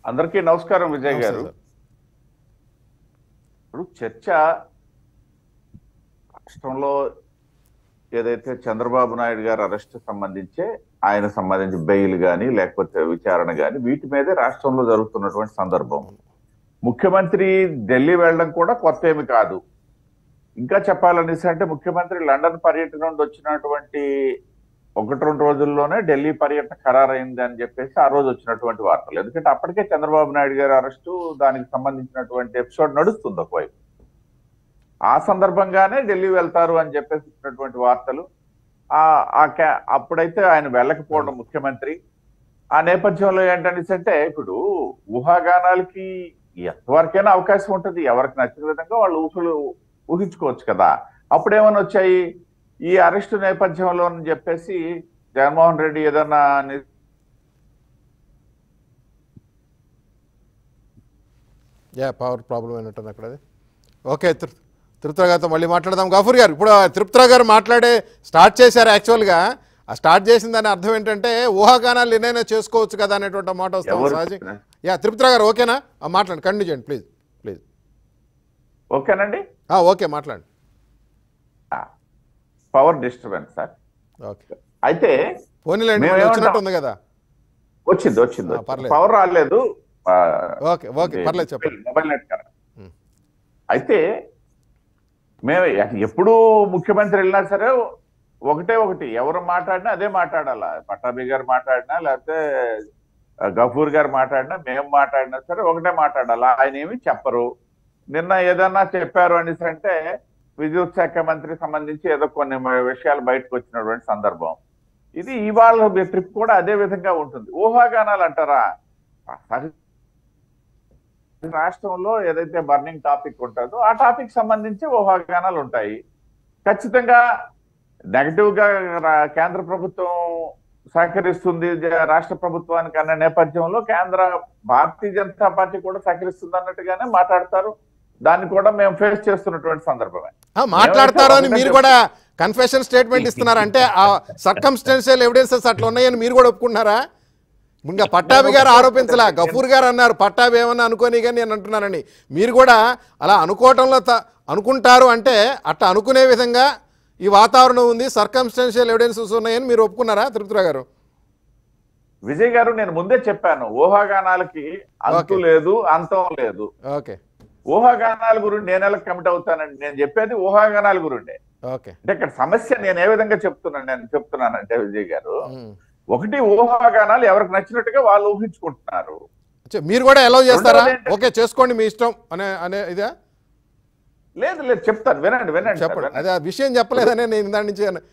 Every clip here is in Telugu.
అందరికీ నమస్కారం విజయ్ నమస్తే గారు సార్. ఇప్పుడు చర్చ రాష్ట్రంలో ఏదైతే చంద్రబాబు నాయుడు గారు అరెస్ట్ సంబంధించే ఆయన సంబంధించి బెయిల్ గాని లేకపోతే విచారణ గాని వీటి మీదే రాష్ట్రంలో జరుగుతున్నటువంటి సందర్భం ముఖ్యమంత్రి ఢిల్లీ వెళ్ళడం కూడా కొత్త ఏమి కాదు ఇంకా చెప్పాలనేసి అంటే ముఖ్యమంత్రి లండన్ పర్యటన నుండి వచ్చినటువంటి ఒకటి రెండు రోజుల్లోనే ఢిల్లీ పర్యటన ఖరారైంది అని చెప్పేసి ఆ రోజు వచ్చినటువంటి వార్తలు ఎందుకంటే అప్పటికే చంద్రబాబు నాయుడు గారి అరెస్టు దానికి సంబంధించినటువంటి ఎపిసోడ్ నడుస్తుంది ఒకవైపు ఆ సందర్భంగానే ఢిల్లీ వెళ్తారు అని చెప్పేసి వచ్చినటువంటి వార్తలు ఆ ఆ క్యా- అప్పుడైతే ఆయన వెళ్ళకపోవడం ముఖ్యమంత్రి ఆ నేపథ్యంలో ఏంటనేసి అంటే ఇప్పుడు ఊహాగానాలకి ఎంతవరకైనా అవకాశం ఉంటుంది ఎవరికి నచ్చిన విధంగా వాళ్ళు ఊహలు ఊహించుకోవచ్చు కదా అప్పుడేమని వచ్చాయి ఈ అరెస్టు నేపథ్యంలో అని చెప్పేసి జగన్మోహన్ రెడ్డి ఏదన్నా ని- యా పవర్ ప్రాబ్లం అయినట్టుంది అక్కడ అది ఓకే తిరు తిరుపతిరావు గారితో మళ్ళీ మాట్లాడదాం గఫూర్ గారు ఇప్పుడు తిరుపతిరావు గారు మాట్లాడే స్టార్ట్ చేశారు యాక్చువల్గా ఆ స్టార్ట్ చేసిన దాని అర్థం ఏంటంటే ఊహాగానాలు ఎన్నైనా చేసుకోవచ్చు కదా అనేటువంటి మాట వస్తుంది ఎవరు సహజం చెప్పినా? యా తిరుపతిరావు గారు ఓకేనా ఆ, మాట్లాడండి కంటిన్యూ చేయండి ప్లీజ్ ప్లీజ్ ఓకేనండి ఓకే మాట్లాడండి పవర్ డిస్టర్బెన్స్ సార్ ఓకే అయితే పోనీలేండి మేము మళ్ళీ ఏమంటాం? వచ్చినట్టు ఉంది కదా వచ్చింది వచ్చింది ఆ, పర్లేదు. పవర్ రాలేదు ఆ, ఓకే ఓకే పర్లేదు చెప్పండి మొబైల్ నెట్ కదా ఉమ్. అయితే మేము ఎప్పుడు ముఖ్యమంత్రి వెళ్ళినా సరే ఒకటే ఒకటి ఎవరు మాట్లాడినా అదే మాట్లాడాలా పట్టాభి గారు మాట్లాడినా లేకపోతే ఆ, గఫూర్ గారు మాట్లాడినా మేము మాట్లాడినా సరే ఒకటే మాట్లాడాలా ఆయన ఏమి చెప్పరు నిన్న ఏదన్నా చెప్పారు అనేసి అంటే విద్యుత్ శాఖ మంత్రి సంబంధించి ఏదో కొన్ని విషయాలు బయటకు వచ్చినటువంటి సందర్భం ఇది ఇవాళ ట్రిప్ కూడా అదే విధంగా ఉంటుంది ఊహాగానాలు అంటారా సరే రాష్ట్రంలో ఏదైతే బర్నింగ్ టాపిక్ ఉంటుందో ఆ టాపిక్ సంబంధించి ఊహాగానాలు ఉంటాయి ఖచ్చితంగా నెగటివ్ గా రా- కేంద్ర ప్రభుత్వం సహకరిస్తుంది జ- రాష్ట్ర ప్రభుత్వానికి అన్న నేపథ్యంలో కేంద్ర భారతీయ జనతా పార్టీ కూడా సహకరిస్తుంది అన్నట్టుగానే మాట్లాడతారు దాన్ని కూడా మేము ఫేస్ చేస్తున్నటువంటి సందర్భమే ఆ, మాట్లాడతారు అని మీరు కూడా కన్ఫెషన్ స్టేట్మెంట్ ఇస్తున్నారు అంటే ఆ సర్కమ్స్టెన్షియల్ ఎవిడెన్సెస్ అట్లా ఉన్నాయని మీరు కూడా ఒప్పుకుంటున్నారా ఇంకా పట్టాభి గారు ఆరోపించలా గఫూర్ గారు అన్నారు పట్టాభి ఏమన్నా అనుకోని కానీ నేను అంటున్నానని మీరు కూడా అలా అనుకోవటంలో త- అనుకుంటారు అంటే అట్లా అనుకునే విధంగా ఈ వాతావరణం ఉంది సర్కమ్స్టెన్షియల్ ఎవిడెన్సెస్ ఉన్నాయని మీరు ఒప్పుకున్నారా తిరుపతిరావు గారు విజయ్ గారు నేను ముందే చెప్పాను ఊహాగానాలకి అంతు Okay. లేదు అంతం లేదు ఓకే ఊహాగానాల గురించి నేను ఎలా కమిట్ అవుతానండి నేను చెప్పేది ఊహాగానాల గురిండే ఓకే అంటే ఇక్కడ సమస్య నేను ఏ విధంగా చెప్తున్నాను నేను చెప్తున్నానంటే విజయ్ గారు ఉమ్. ఒకటి ఊహాగానాలు ఎవరికి నచ్చినట్టుగా వాళ్ళు ఊహించుకుంటున్నారు చే- మీరు కూడా ఎలా చేస్తారా రెండవది ఏంటంటే- ఓకే చేసుకోండి మీ ఇష్టం అనే అనే ఇదే లేదు లేదు చెప్తాను వినండి వినండి సార్, చెప్పండి వినండి. అదే ఆ విషయం చెప్పలేదనే నేను దాని నుంచి అన్న-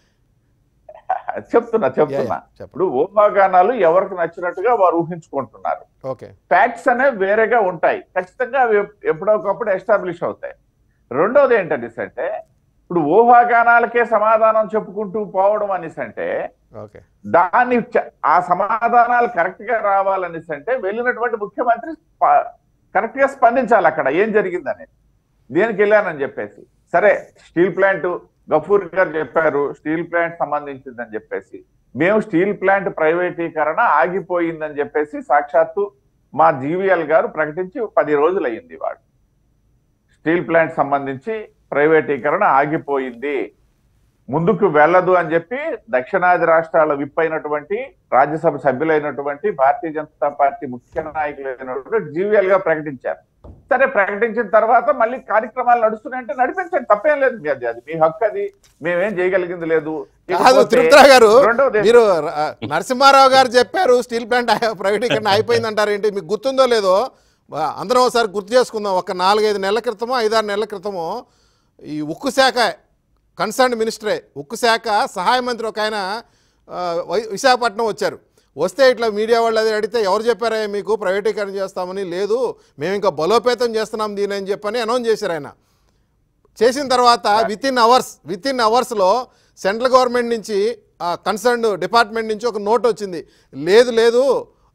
చెప్తున్నా చెప్తున్నా యా, యా, చెప్పండి. ఇప్పుడు ఊహాగానాలు ఎవరికి నచ్చినట్టుగా వారు ఊహించుకుంటున్నారు ఓకే ఫ్యాక్ట్స్ అనేవి వేరేగా ఉంటాయి ఖచ్చితంగా అవి ఎప్- ఎప్పుడొకప్పుడు ఎస్టాబ్లిష్ అవుతాయి రెండోది ఏంటనేసి అంటే ఇప్పుడు ఊహాగానాలకే సమాధానం చెప్పుకుంటూ పోవడం అనేసి అంటే ఓకే దాన్ని చ- ఆ సమాధానాలు కరెక్ట్ గా రావాలనేసి అంటే వెళ్ళినటువంటి ముఖ్యమంత్రి కరెక్ట్ గా స్పందించాలి అక్కడ ఏం జరిగిందని దేనికి వెళ్ళానని చెప్పేసి సరే స్టీల్ ప్లాంట్ గఫూర్ గారు చెప్పారు స్టీల్ ప్లాంట్ సంబంధించిందని చెప్పేసి మేము స్టీల్ ప్లాంట్ ప్రైవేటీకరణ ఆగిపోయిందని చెప్పేసి సాక్షాత్తు మా జీవీఎల్ గారు ప్రకటించి పది రోజులు అయ్యింది వాడు స్టీల్ ప్లాంట్ సంబంధించి ప్రైవేటీకరణ ఆగిపోయింది ముందుకు వెళ్ళదు అని చెప్పి దక్షిణాది రాష్ట్రాల విప్ అయినటువంటి రాజ్యసభ సభ్యులైనటువంటి భారతీయ జనతా పార్టీ ముఖ్య నాయకులైనటువంటి జీవీఎల్ గా ప్రకటించారు సరే ప్రకటించిన తర్వాత మళ్ళీ కార్యక్రమాలు నడుస్తున్నాయంటే నడిపించండి తప్పేం లేదు మీ అది అది మీ హక్కు అది మేమేం చేయగలిగింది లేదు కాదు ఇకపోతే తిరుపతిరావు గారు రెండోది మీరు ఆ, నరసింహారావు గారు చెప్పారు స్టీల్ ప్లాంట్ ఆ- ప్రైవేటీకరణ అయిపోయింది అంటారు ఏంటి మీకు గుర్తుందో లేదో ఆ, అందరం ఒకసారి గుర్తు చేసుకుందాం ఒక నాలుగైదు నెలల క్రితమో ఐదారు నెలల క్రితమో ఈ ఉక్కు శాఖ కన్సర్న్ మినిస్టరే ఉక్కు శాఖ సహాయ మంత్రి ఒక ఆయన ఆ, వై- విశాఖపట్నం వచ్చారు వస్తే ఇట్లా మీడియా వాళ్ళు అది అడిగితే ఎవరు చెప్పారా మీకు ప్రైవేటీకరణ చేస్తామని లేదు మేము ఇంకా బలోపేతం చేస్తున్నాం దీని అని చెప్పని అనౌన్స్ చేశారు ఆయన చేసిన తర్వాత with in hours with in అవర్స్లో సెంట్రల్ గవర్నమెంట్ నుంచి కన్సర్న్ డిపార్ట్మెంట్ నుంచి ఒక నోట్ వచ్చింది లేదు లేదు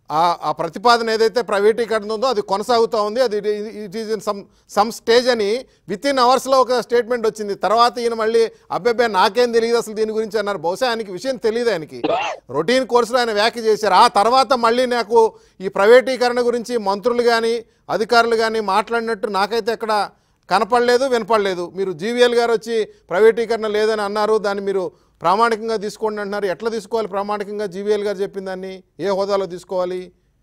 ఆ ఆ ప్రతిపాదన ఏదైతే ప్రైవేటీకరణ ఉందో అది కొనసాగుతూ ఉంది అది it is in some some stage అని విత్ ఇన్ అవర్స్లో ఒక స్టేట్మెంట్ వచ్చింది తర్వాత ఈయన మళ్ళీ అబ్బాయి నాకేం తెలియదు అసలు దీని గురించి అన్నారు బహుశా ఆయనకి విషయం తెలియదు ఆయనకి రొటీన్ కోర్సులో ఆయన వ్యాఖ్య చేశారు ఆ తర్వాత మళ్ళీ నాకు ఈ ప్రైవేటీకరణ గురించి మంత్రులు కానీ అధికారులు కానీ మాట్లాడినట్టు నాకైతే ఎక్కడ కనపడలేదు వినపడలేదు మీరు జీవీఎల్ గారు వచ్చి ప్రైవేటీకరణ లేదని అన్నారు దాన్ని మీరు ప్రామాణికంగా తీసుకోండి అంటున్నారు ఎట్లా తీసుకోవాలి ప్రామాణికంగా జీవీఎల్ గారు చెప్పిన దాన్ని ఏ హోదాలో తీసుకోవాలి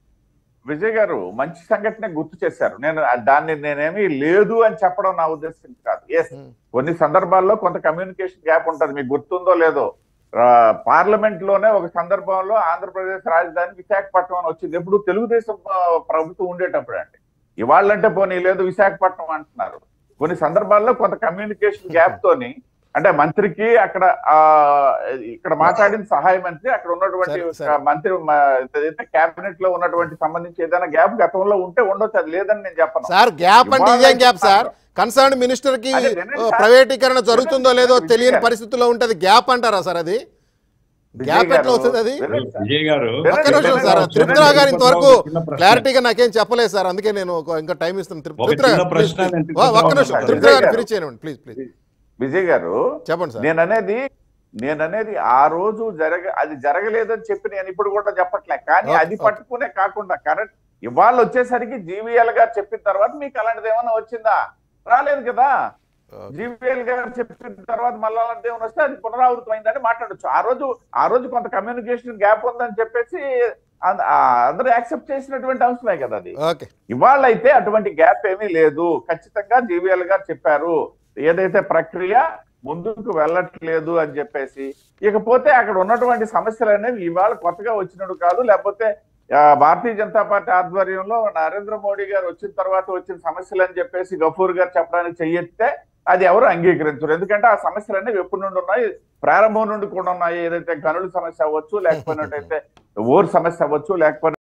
విజయ్ గారు మంచి సంఘటన గుర్తు చేశారు నేను ఆ- దాన్ని నేనేమి లేదు అని చెప్పడం నా ఉద్దేశం కాదు ఎస్ కొన్ని సందర్భాల్లో కొంత కమ్యూనికేషన్ గ్యాప్ ఉంటుంది మీకు గుర్తుందో లేదో ఆ, పార్లమెంట్ లోనే ఒక సందర్భంలో ఆంధ్రప్రదేశ్ రాజధాని విశాఖపట్నం అని వచ్చింది ఎప్పుడు తెలుగుదేశం ఆ, ప్రభుత్వం ఉండేటప్పుడు అండి ఇవాళ్ళంటే పోనీ లేదు విశాఖపట్నం అంటున్నారు కొన్ని సందర్భాల్లో కొంత కమ్యూనికేషన్ గ్యాప్ తోని అంటే మంత్రికి అక్కడ ఆ ఇక్కడ మాట్లాడిన సహాయ మంత్రి అక్కడ ఉన్నటువంటి సరే, సరే. ఒక మంత్రి ఏదైతే కేబినెట్ లో ఉన్నటువంటి సంబంధించి ఏదైనా గ్యాప్ గతంలో ఉంటే ఉండొచ్చు అది లేదని నేను చెప్పను సార్ గ్యాప్ అంటే ఇవాళ ఇదేం గ్యాప్ సార్ కన్సర్న్ మినిస్టర్ కి అదే వినండి ఆ, సార్. ప్రైవేటీకరణ జరుగుతుందో లేదో విజయ్ తెలియని గారు. పరిస్థితుల్లో ఉంటది గ్యాప్ అంటారా సార్ అది విజయ్ గ్యాప్ ఎట్లా గారు, అవుతుంది అది వినండి సార్. విజయ్ గారు వినండి, ఒక్క నిమిషం వినండి, సార్ వినండి. త్రిపుత్ర గారు ఇంతవరకు చిన్న ప్రశ్న. క్లారిటీగా నాకేం చెప్పలేదు సార్ అందుకే నేను ఒక- ఇంకా టైం ఇస్తాను త్రిపు- ఒక త్రిపుత్ర చిన్న గారు, ప్రశ్న please, నేను please. ఒక్క త్రిపుత్ర నిమిషం గారు. త్రిపుత్ర గారు విజయ్ ఫినిష్ చేయండి ప్లీజ్ ప్లీజ్ విజయ్ గారు చెప్పండి సార్ నేననేది నేననేది ఆ రోజు జరగ అది జరగలేదని చెప్పి నేను ఇప్పుడు కూడా చెప్పట్లే కానీ ఓకే, అది ఓకే. పట్టుకునే కాకుండా కరెక్ట్ ఇవాళ వచ్చేసరికి జీవీఎల్ గారు చెప్పిన తర్వాత మీకు అలాంటిది ఏమైనా వచ్చిందా రాలేదు కదా ఓకే. జీవీఎల్ గారు చెప్పిన తర్వాత మళ్ళీ అలాంటిది ఏమైనా వస్తే అది పునరావృతం అయిందని మాట్లాడొచ్చు ఆ రోజు ఆ రోజు కొంత కమ్యూనికేషన్ గ్యాప్ ఉందని చెప్పేసి అంద- ఆ అందరూ యాక్సెప్ట్ చేసినటువంటి అంశమే కదా అది ఓకే ఇవాళ అయితే అటువంటి గ్యాప్ ఏమీ లేదు ఖచ్చితంగా జీవీఎల్ గారు చెప్పారు ఏదైతే ప్రక్రియ ముందుకు వెళ్ళట్లేదు అని చెప్పేసి ఇకపోతే అక్కడ ఉన్నటువంటి సమస్యలు అనేవి ఇవాళ కొత్తగా వచ్చినట్టు కాదు లేకపోతే ఆ, భారతీయ జనతా పార్టీ ఆధ్వర్యంలో నరేంద్ర మోడీ గారు వచ్చిన తర్వాత వచ్చిన సమస్యలు అని చెప్పేసి గఫూర్ గారు చెప్పడానికి చెయ్యెత్తే అది ఎవరు అంగీకరించరు ఎందుకంటే ఆ సమస్యలు అనేవి ఎప్పటి నుండి ఉన్నాయి ప్రారంభం నుండి కూడా ఉన్నాయి ఏదైతే గనుల సమస్య అవ్వచ్చు లేకపోయినట్టయితే ఓర్ సమస్య అవ్వచ్చు లేకపోతే